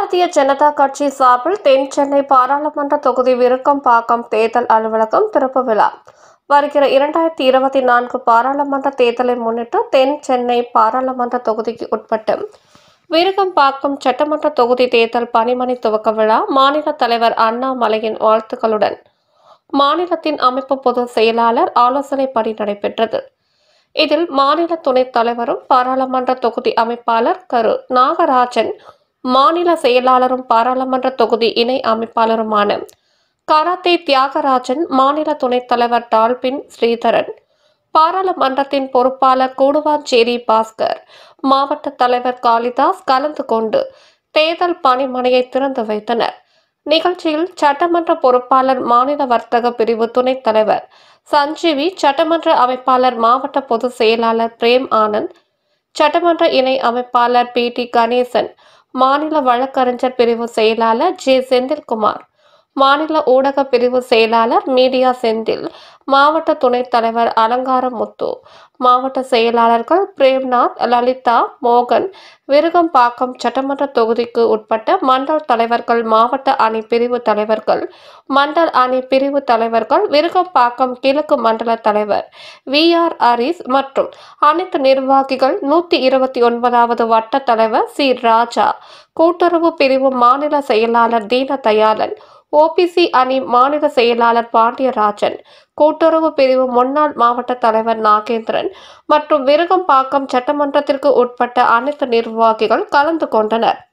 பாரதிய ஜனதா கட்சி சார்பில் தென் சென்னை பாராளுமன்ற தொகுதி விருக்கம்பாக்கம் தேர்தல் அலுவலகம் திறப்பு விழா வருகிற இரண்டாயிரத்தி இருபத்தி நான்கு பாராளுமன்ற தேர்தலை முன்னிட்டு தென் சென்னை பாராளுமன்ற தொகுதிக்கு உட்பட்டு விருகம்பாக்கம் சட்டமன்ற தொகுதி தேர்தல் பணிமனை துவக்க விழா மாநில தலைவர் அண்ணாமலையின் வாழ்த்துக்களுடன் மாநிலத்தின் அமைப்பு பொதுச் செயலாளர் ஆலோசனைப்படி நடைபெற்றது இதில் மாநில துணைத் தலைவரும் பாராளுமன்ற தொகுதி அமைப்பாளர் கரு நாகராஜன் மாநில செயலாளரும் பாராளுமன்ற தொகுதி இணை அமைப்பாளருமான கராத்தே தியாகராஜன் மாநில துணைத் தலைவர் டால்பின் ஸ்ரீதரன் பாராளுமன்றத்தின் பொறுப்பாளர் கூடுவாஞ்சேரி பாஸ்கர் மாவட்ட தலைவர் காளிதாஸ் கலந்து கொண்டு தேர்தல் பணிமனையை திறந்து வைத்தனர் நிகழ்ச்சியில் சட்டமன்ற பொறுப்பாளர் மாநில வர்த்தக பிரிவு துணைத் தலைவர் சஞ்சீவி சட்டமன்ற அமைப்பாளர் மாவட்ட பொதுச் செயலாளர் பிரேம் ஆனந்த் சட்டமன்ற இணை அமைப்பாளர் பி டி கணேசன் மாநில வழக்கறிஞர் பிரிவு செயலாளர் ஜே செந்தில்குமார் மாநில ஊடக பிரிவு செயலாளர் மீடியா செந்தில் மாவட்ட துணைத் தலைவர் அலங்காரமுத்து மாவட்ட செயலாளர்கள் பிரேம்நாத் லலிதா மோகன் விருகம்பாக்கம் சட்டமன்ற தொகுதிக்கு உட்பட்ட மண்டல் தலைவர்கள் மாவட்ட அணி பிரிவு தலைவர்கள் மண்டல் அணி பிரிவு தலைவர்கள் விருகம்பாக்கம் கிழக்கு மண்டல தலைவர் வி ஆர் ஹரிஸ் மற்றும் அனைத்து நிர்வாகிகள் நூற்றி இருபத்தி ஒன்பதாவது வட்ட தலைவர் சி ராஜா கூட்டுறவு பிரிவு மாநில செயலாளர் தீனதயாளன் ஓபிசி அணி மாநில செயலாளர் பாண்டியராஜன் கூட்டுறவு பிரிவு முன்னாள் மாவட்ட தலைவர் நாகேந்திரன் மற்றும் விருகம்பாக்கம் சட்டமன்றத்திற்கு உட்பட்ட அனைத்து நிர்வாகிகள் கலந்து கொண்டனர்